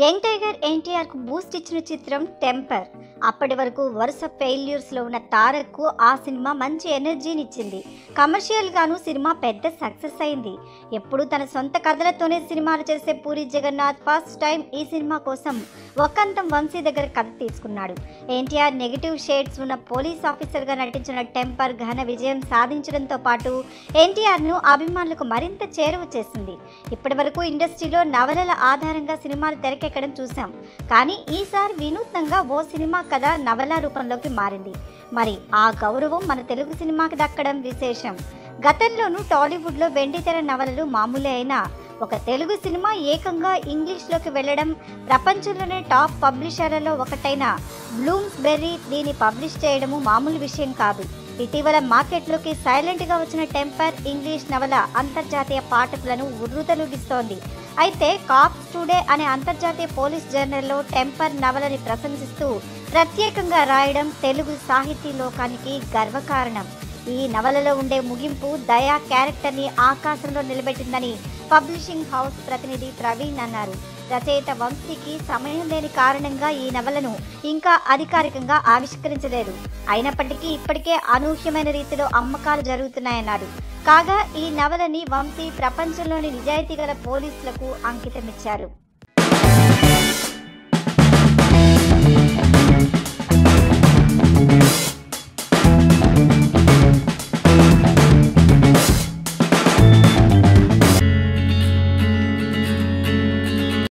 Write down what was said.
young tiger NTR కు Boost ఇచ్చిన చిత్రం టెంపర్ అప్పటి వరకు వరుస ఫెయిల్యూర్స్ లో ఉన్న తారక్ కు ఆ సినిమా మంచి ఎనర్జీని ఇచ్చింది కమర్షియల్ గాను సినిమా పెద్ద సక్సెస్ అయింది ఎప్పుడు తన సొంత కథలతోనే సినిమాలు చేసే పూరి జగన్నాథ్ ఫస్ట్ టైం ఈ సినిమా కోసం ఒక్కంతం వంశీ దగ్గర కథ తీసుకున్నాడు ఎన్టీఆర్ నెగిటివ్ షేడ్స్ ఉన్న పోలీస్ ఆఫీసర్ గా నటించిన టెంపర్ ఘన విజయం సాధించడంతో పాటు ఎన్టీఆర్ ను అభిమానులకు మరింత చేరువ చేసింది ఇప్పటి వరకు ఇండస్ట్రీలో నవలల ఆధారంగా సినిమాలు తెరకెక్కడం చూసాం కానీ ఈసారి వినూత్నంగా ఓ సినిమా కథ నవల రూపంలోకి మారింది మరి ఆ గౌరవం మన తెలుగు సినిమాకి దక్కడం విశేషం గతంలోనూ టాలీవుడ్లో వెండితెర నవలలు మామూలే అయినా ఒక తెలుగు సినిమా ఏకంగా ఇంగ్లీష్లోకి వెళ్ళడం ప్రపంచంలోనే టాప్ పబ్లిషర్లలో ఒకటైన బ్లూమ్స్ బెర్రీ దీన్ని పబ్లిష్ చేయడము మామూలు విషయం కాదు ఇటీవల మార్కెట్లోకి సైలెంట్గా వచ్చిన టెంపర్ ఇంగ్లీష్ నవల అంతర్జాతీయ పాఠకులను ఉర్రూతలూగిస్తోంది అయితే కాప్స్ టుడే అనే అంతర్జాతీయ పోలీస్ జర్నల్లో టెంపర్ నవలని ప్రశంసిస్తూ ప్రత్యేకంగా రాయడం తెలుగు సాహితీ లోకానికి గర్వకారణం ఈ నవలలో ఉండే ముగింపు దయా క్యారెక్టర్ని ఆకాశంలో నిలబెట్టిందని పబ్లిషింగ్ హౌస్ ప్రతినిధి ప్రవీణ్ అన్నారు రచయిత వంశీకి సమయం లేని కారణంగా ఈ నవలను ఇంకా అధికారికంగా ఆవిష్కరించలేదు అయినప్పటికీ ఇప్పటికే అనూహ్యమైన రీతిలో అమ్మకాలు జరుగుతున్నాయన్నారు కాగా ఈ నవలని వంశీ ప్రపంచంలోని నిజాయితీ గల పోలీసులకు అంకితమిచ్చారు